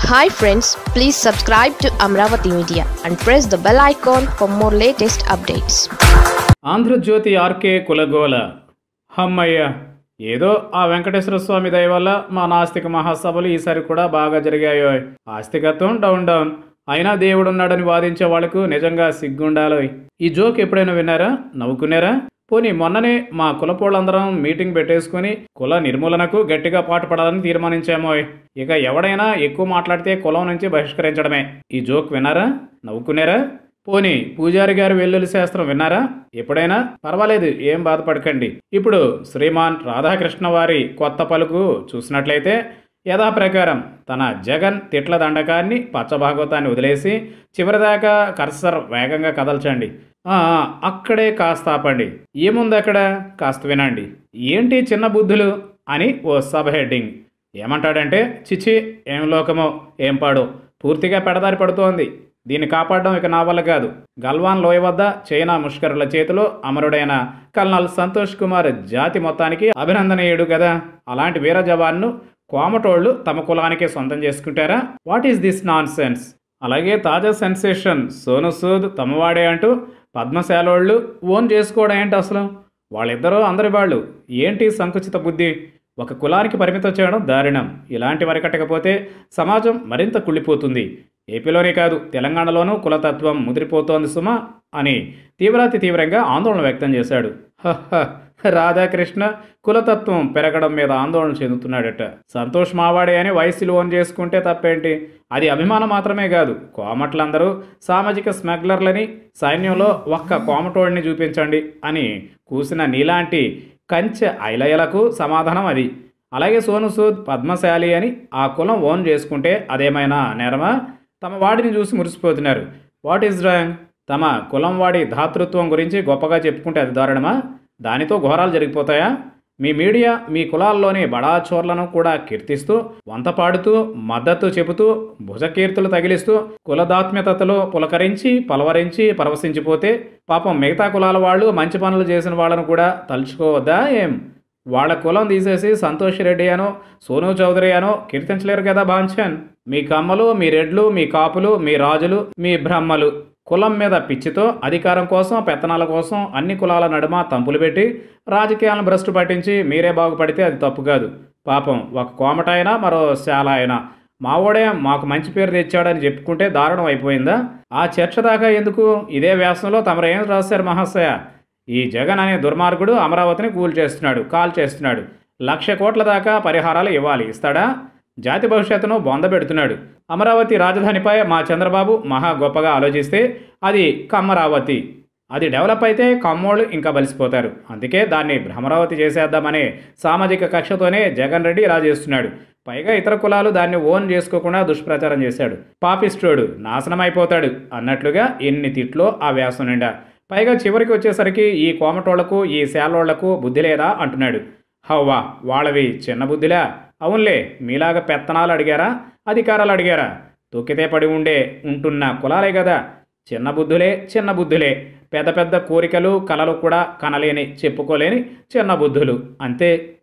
hi friends please subscribe to Amaravati media and press the bell icon for more latest updates Andhrajyothi RK కులగోల హమ్మయ్య ఏదో ఆ వెంకటేశ్వర స్వామి దయ వల్ల మా నాస్తిక మహాసభలు ఈసారి కూడా బాగా జరిగాయో ఆస్తికత్వం డౌన్ డౌన్ అయినా దేవుడున్నాడని వాదించే వాళ్లకు నిజంగా సిగ్గుండాలి ఈ జోక్ ఎప్పుడైనా విన్నారా నవ్వుకున్నారా పోనీ మొన్ననే మా కులపోళ్ళందరం మీటింగ్ పెట్టేసుకుని కుల నిర్మూలనకు గట్టిగా పాటుపడాలని తీర్మానించామో ఇక ఎవడైనా ఎక్కువ మాట్లాడితే కులం నుంచి బహిష్కరించడమే ఈ జోక్ విన్నారా నవ్వుకున్నారా పోనీ పూజారి గారి వెల్లుల్లి శాస్త్రం విన్నారా ఎప్పుడైనా పర్వాలేదు ఏం బాధపడకండి ఇప్పుడు శ్రీమాన్ రాధాకృష్ణ వారి కొత్త పలుకు చూసినట్లయితే యథాప్రకారం తన జగన్ తిట్ల దండకాన్ని పచ్చభాగవతాన్ని వదిలేసి చివరిదాకా కర్సర్ వేగంగా కదల్చండి ఆ, అక్కడే కాస్త ఆపండి ఏముంది అక్కడ కాస్త వినండి ఏంటి చిన్న బుద్ధులు అని ఓ సబ్ హెడ్డింగ్ ఏమంటాడంటే చిచి ఏం లోకమో ఏం పాడో పూర్తిగా పెడదారి పడుతోంది దీన్ని కాపాడడం ఇక నా వల్ల కాదు గల్వాన్ లోయ వద్ద చైనా ముష్కరుల చేతిలో అమరుడైన కల్నల్ సంతోష్ కుమార్ జాతి మొత్తానికి అభినందనీయుడు కదా అలాంటి వీర జవాన్ను కోమటోళ్లు తమ కులానికే సొంతం చేసుకుంటారా what is this nonsense అలాగే తాజా సెన్సేషన్ సోను సూద్ తమవాడే అంటూ పద్మశాలోళ్ళు ఓన్ చేసుకోవడం ఏంటి అసలు వాళ్ళిద్దరూ అందరి వాళ్ళు ఏంటి సంకుచిత బుద్ధి ఒక కులానికి పరిమితం చేయడం దారుణం ఇలాంటి వరకట్టకపోతే సమాజం మరింత కుళ్ళిపోతుంది ఏపీలోనే కాదు తెలంగాణలోనూ కులతత్వం ముదిరిపోతోంది సుమా అని తీవ్రాతి తీవ్రంగా ఆందోళన వ్యక్తం చేశాడు హహ, రాధాకృష్ణ కులతత్వం పెరగడం మీద ఆందోళన చెందుతున్నాడట సంతోష్ మావాడే అని వయసులు ఓన్ చేసుకుంటే తప్పేంటి అది అభిమానం మాత్రమే కాదు కోమట్లందరూ సామాజిక స్మగ్లర్లని సైన్యంలో ఒక్క కోమటోడిని చూపించండి అని కూసిన నీలాంటి కంచె ఐలయలకు సమాధానం అది అలాగే సోను సూద్ పద్మశాలి అని ఆ కులం ఓన్ చేసుకుంటే అదేమైనా నేరమా తమ వాడిని చూసి మురిసిపోతున్నారు వాట్ ఈజ్ రాంగ్ తమ కులం వాడి ధాతృత్వం గురించి గొప్పగా చెప్పుకుంటే అది దారుణమా దానితో ఘోరాలు జరిగిపోతాయా మీ మీడియా మీ కులాల్లోని బడాచోర్లను కూడా కీర్తిస్తూ వంత పాడుతూ మద్దతు చెబుతూ భుజకీర్తులు తగిలిస్తూ కులదాత్మ్యతలో పులకరించి పలవరించి పరవశించిపోతే పాపం మిగతా కులాల వాళ్ళు మంచి పనులు చేసిన వాళ్ళను కూడా తలుచుకోవద్దా ఏం వాళ్ళ కులం తీసేసి సంతోష్ రెడ్డి అనో సోను చౌదరి అనో కీర్తించలేరు కదా బాంఛన్ మీ కమ్మలు మీ రెడ్లు మీ కాపులు మీ రాజులు మీ బ్రహ్మలు కులం మీద పిచ్చితో అధికారం కోసం పెత్తనాల కోసం అన్ని కులాల నడుమ తంపులు పెట్టి రాజకీయాలను భ్రష్టు పట్టించి మీరే బాగుపడితే అది తప్పు కాదు పాపం ఒక కోమట అయినా మరో శాల అయినా మావోడే మాకు మంచి పేరు తెచ్చాడని చెప్పుకుంటే దారుణం అయిపోయిందా ఆ చర్చ దాకా ఎందుకు ఇదే వ్యాసంలో తమరు ఏం రాశారు మహాశయ ఈ జగన్ అనే దుర్మార్గుడు అమరావతిని కూల్ చేస్తున్నాడు కాల్ చేస్తున్నాడు లక్ష కోట్ల దాకా పరిహారాలు ఇవ్వాలి ఇస్తాడా జాతి భవిష్యత్తును బొందబెడుతున్నాడు అమరావతి రాజధానిపై మా చంద్రబాబు మహా గొప్పగా ఆలోచిస్తే అది కమ్మరావతి అది డెవలప్ అయితే కమ్మోళ్ళు ఇంకా బలిసిపోతారు అందుకే దాన్ని భ్రమరావతి చేసేద్దామనే సామాజిక కక్షతోనే జగన్ రెడ్డి ఇలా చేస్తున్నాడు పైగా ఇతర కులాలు దాన్ని ఓన్ చేసుకోకుండా దుష్ప్రచారం చేశాడు పాపిస్టోడు నాశనం అయిపోతాడు అన్నట్లుగా ఎన్ని తిట్లో ఆ వ్యాసం నిండా పైగా చివరికి వచ్చేసరికి ఈ కోమటోళ్లకు ఈ శాలోళ్లకు బుద్ధి లేదా అంటున్నాడు హవ్వా వాళ్ళవి చిన్న బుద్ధిలా అవునులే మీలాగా పెత్తనాలు అడిగారా అధికారాలు అడిగారా తొక్కితే పడి ఉండే ఉంటున్న కులాలే కదా చిన్న బుద్ధులే చిన్న బుద్ధులే పెద్ద పెద్ద కోరికలు కలలు కూడా కనలేని చెప్పుకోలేని చిన్న బుద్ధులు అంతే